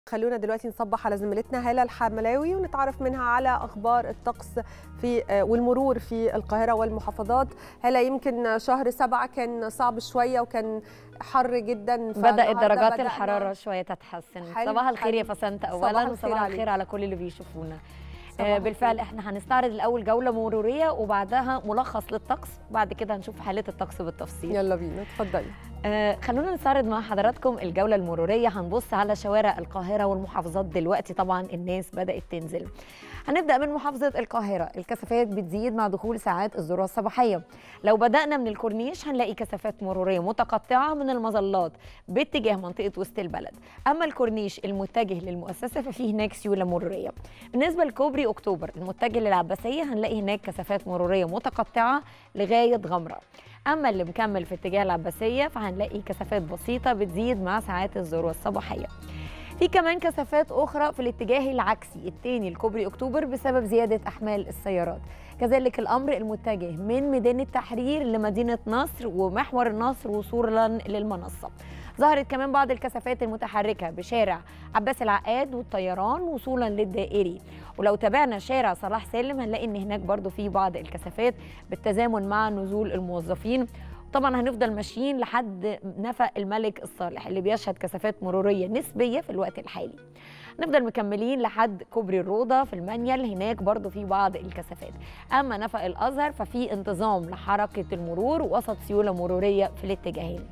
خلونا دلوقتي نصبح على زميلتنا هالة الحملاوي ونتعرف منها على اخبار الطقس في والمرور في القاهره والمحافظات هالة يمكن شهر سبعة كان صعب شويه وكان حر جدا بدات درجات الحراره شويه تتحسن حلو، صباح الخير يا حلو. فسنت صباح اولا الخير وصباح عليك. الخير على كل اللي بيشوفونا صباح آه، بالفعل الخير. احنا هنستعرض الاول جوله مروريه وبعدها ملخص للطقس وبعد كده هنشوف حاله الطقس بالتفصيل يلا بينا اتفضلي آه، خلونا نستعرض مع حضراتكم الجولة المرورية هنبص على شوارع القاهرة والمحافظات دلوقتي طبعا الناس بدأت تنزل هنبدأ من محافظة القاهرة الكثافات بتزيد مع دخول ساعات الذروة الصباحية لو بدأنا من الكورنيش هنلاقي كثافات مرورية متقطعة من المظلات باتجاه منطقة وسط البلد أما الكورنيش المتجه للمؤسسة ففيه هناك سيولة مرورية بالنسبة لكوبري أكتوبر المتجه للعباسية هنلاقي هناك كثافات مرورية متقطعة لغاية غمرة اما اللي مكمل في اتجاه العباسيه فهنلاقي كثافات بسيطه بتزيد مع ساعات الذروه الصباحيه في كمان كثافات اخرى في الاتجاه العكسي الثاني لكوبري اكتوبر بسبب زياده احمال السيارات كذلك الامر المتجه من ميدان التحرير لمدينه نصر ومحور النصر وصولا للمنصه ظهرت كمان بعض الكثافات المتحركه بشارع عباس العقاد والطيران وصولا للدائري ولو تابعنا شارع صلاح سالم هنلاقي ان هناك برضو في بعض الكثافات بالتزامن مع نزول الموظفين طبعا هنفضل ماشيين لحد نفق الملك الصالح اللي بيشهد كثافات مروريه نسبيه في الوقت الحالي نفضل مكملين لحد كوبري الروضه في المنيل هناك برضو في بعض الكثافات اما نفق الازهر ففي انتظام لحركه المرور وسط سيوله مروريه في الاتجاهين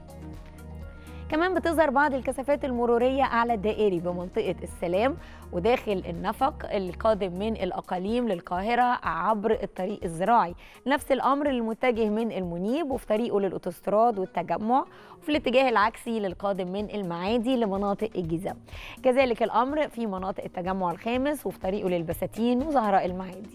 كمان بتظهر بعض الكثافات المرورية أعلى الدائري بمنطقة السلام وداخل النفق القادم من الأقاليم للقاهرة عبر الطريق الزراعي نفس الأمر المتجه من المنيب وفي طريقه للأوتوستراد والتجمع وفي الاتجاه العكسي للقادم من المعادي لمناطق الجيزة كذلك الأمر في مناطق التجمع الخامس وفي طريقه للبساتين وزهراء المعادي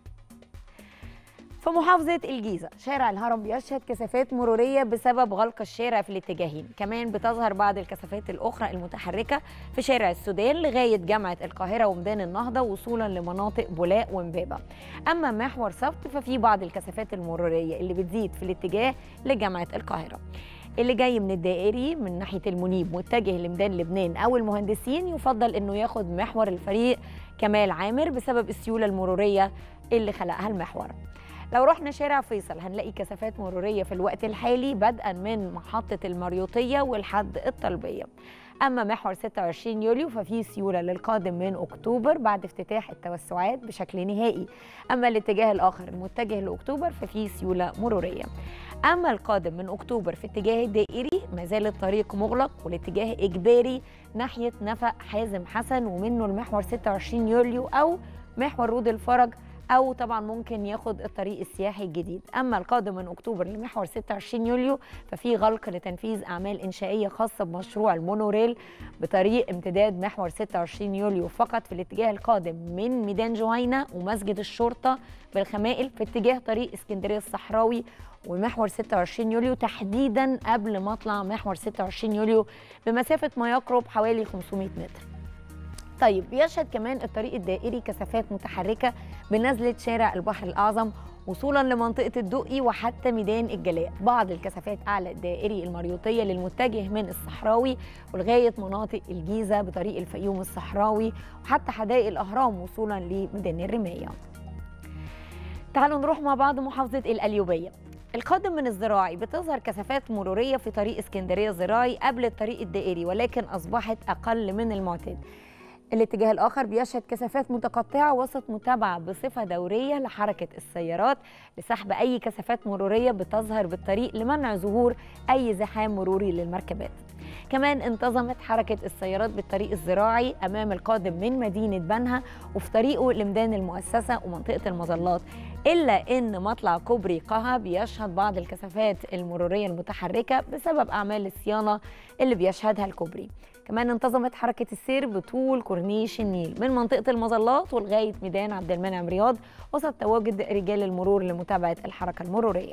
في محافظة الجيزة شارع الهرم بيشهد كثافات مرورية بسبب غلق الشارع في الاتجاهين كمان بتظهر بعض الكثافات الأخرى المتحركة في شارع السودان لغاية جامعة القاهرة وميدان النهضة وصولا لمناطق بولاق ومبابة أما محور صفت ففي بعض الكثافات المرورية اللي بتزيد في الاتجاه لجامعة القاهرة اللي جاي من الدائري من ناحية المنيب متجه لميدان لبنان أو المهندسين يفضل إنه ياخد محور الفريق كمال عامر بسبب السيولة المرورية اللي خلقها المحور لو رحنا شارع فيصل هنلاقي كثافات مرورية في الوقت الحالي بدءا من محطة المريوطية والحد الطلبية أما محور 26 يوليو ففي سيولة للقادم من أكتوبر بعد افتتاح التوسعات بشكل نهائي أما الاتجاه الآخر المتجه لأكتوبر ففي سيولة مرورية أما القادم من أكتوبر في اتجاه الدائري ما زال الطريق مغلق والاتجاه إجباري ناحية نفق حازم حسن ومنه المحور 26 يوليو أو محور رود الفرج او طبعا ممكن ياخد الطريق السياحي الجديد اما القادم من اكتوبر لمحور 26 يوليو ففي غلق لتنفيذ اعمال انشائيه خاصه بمشروع المونوريل بطريق امتداد محور 26 يوليو فقط في الاتجاه القادم من ميدان جهينه ومسجد الشرطه بالخمائل في اتجاه طريق اسكندريه الصحراوي ومحور 26 يوليو تحديدا قبل مطلع محور 26 يوليو بمسافه ما يقرب حوالي 500 متر طيب بيشهد كمان الطريق الدائري كثافات متحركه بنزله شارع البحر الاعظم وصولا لمنطقه الدقي وحتى ميدان الجلاء بعض الكثافات اعلى الدائري المريوطيه للمتجه من الصحراوي ولغايه مناطق الجيزه بطريق الفيوم الصحراوي وحتى حدائق الاهرام وصولا لميدان الرمايه تعالوا نروح مع بعض محافظه القليوبيه القادم من الزراعي بتظهر كثافات مروريه في طريق اسكندريه الزراعي قبل الطريق الدائري ولكن اصبحت اقل من المعتاد الاتجاه الآخر بيشهد كثافات متقطعة وسط متابعة بصفة دورية لحركة السيارات لسحب أي كثافات مرورية بتظهر بالطريق لمنع ظهور أي زحام مروري للمركبات كمان انتظمت حركة السيارات بالطريق الزراعي أمام القادم من مدينة بنها وفي طريقه لميدان المؤسسة ومنطقة المظلات إلا أن مطلع كوبري قها بيشهد بعض الكثافات المرورية المتحركة بسبب أعمال الصيانة اللي بيشهدها الكوبري كمان انتظمت حركة السير بطول كورنيش النيل من منطقة المظلات ولغاية ميدان عبد المنعم رياض وسط تواجد رجال المرور لمتابعة الحركة المرورية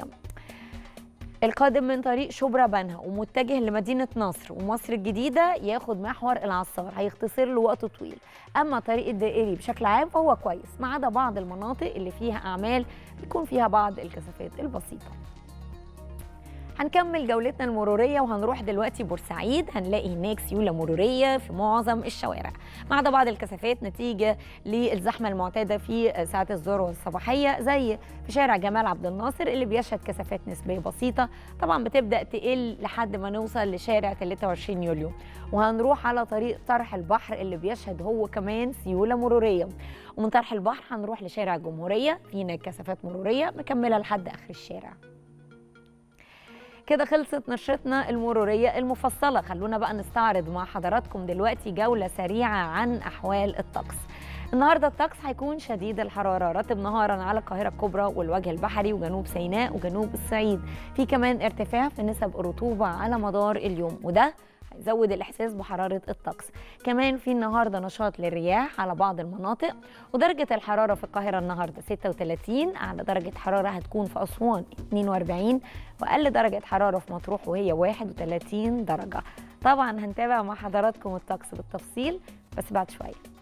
القادم من طريق شبرا بنها ومتجه لمدينة نصر ومصر الجديدة ياخد محور العصار هيختصر له وقت طويل أما طريق الدائري بشكل عام فهو كويس ما عدا بعض المناطق اللي فيها أعمال بيكون فيها بعض الكثافات البسيطة هنكمل جولتنا المرورية وهنروح دلوقتي بورسعيد هنلاقي هناك سيولة مرورية في معظم الشوارع ما عدا بعض الكثافات نتيجة للزحمة المعتادة في ساعات الذروة الصباحية زي في شارع جمال عبد الناصر اللي بيشهد كثافات نسبية بسيطة طبعا بتبدأ تقل لحد ما نوصل لشارع 23 يوليو وهنروح على طريق طرح البحر اللي بيشهد هو كمان سيولة مرورية ومن طرح البحر هنروح لشارع الجمهورية فينا كثافات مرورية مكملة لحد آخر الشارع كده خلصت نشرتنا المرورية المفصلة خلونا بقى نستعرض مع حضراتكم دلوقتي جولة سريعة عن أحوال الطقس النهارده الطقس هيكون شديد الحراره رطب نهارا على القاهره الكبرى والوجه البحري وجنوب سيناء وجنوب الصعيد في كمان ارتفاع في نسب الرطوبه على مدار اليوم وده هيزود الاحساس بحراره الطقس كمان في النهارده نشاط للرياح على بعض المناطق ودرجه الحراره في القاهره النهارده 36 اعلى درجه حراره هتكون في اسوان 42 واقل درجه حراره في مطروح وهي 31 درجه طبعا هنتابع مع حضراتكم الطقس بالتفصيل بس بعد شويه